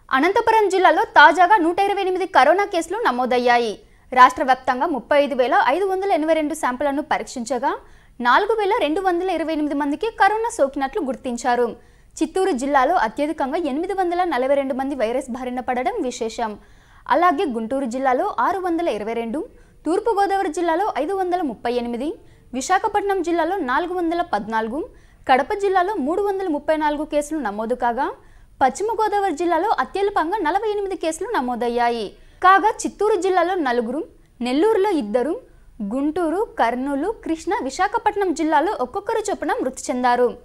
అనంతపురం జిల్లాలో తాజాగా నూట ఇరవై ఎనిమిది కరోనా కేసులు నమోదయ్యాయి రాష్ట్ర వ్యాప్తంగా ముప్పై ఐదు వేల ఐదు వందల ఎనభై రెండు శాంపుళ్లను పరీక్షించగా నాలుగు వేల రెండు వందల ఇరవై ఎనిమిది మందికి కరోనా సోకినట్లు గుర్తించారు చిత్తూరు జిల్లాలో అత్యధికంగా ఎనిమిది వందల నలభై రెండు మంది వైరస్ బారిన పడడం విశేషం అలాగే గుంటూరు జిల్లాలో ఆరు వందల ఇరవై రెండు తూర్పుగోదావరి జిల్లాలో ఐదు వందల ముప్పై ఎనిమిది విశాఖపట్నం జిల్లాలో నాలుగు వందల పద్నాలుగు కడప జిల్లాలో మూడు వందల ముప్పై నాలుగు కేసులు నమోదు కాగా పశ్చిమ గోదావరి జిల్లాలో అత్యల్పంగా నలభై ఎనిమిది కేసులు నమోదయ్యాయి కాగా చిత్తూరు జిల్లాలో నలుగురు నెల్లూరులో ఇద్దరు గుంటూరు కర్నూలు కృష్ణా విశాఖపట్నం జిల్లాలో ఒక్కొక్కరు చొప్పున మృతి చెందారు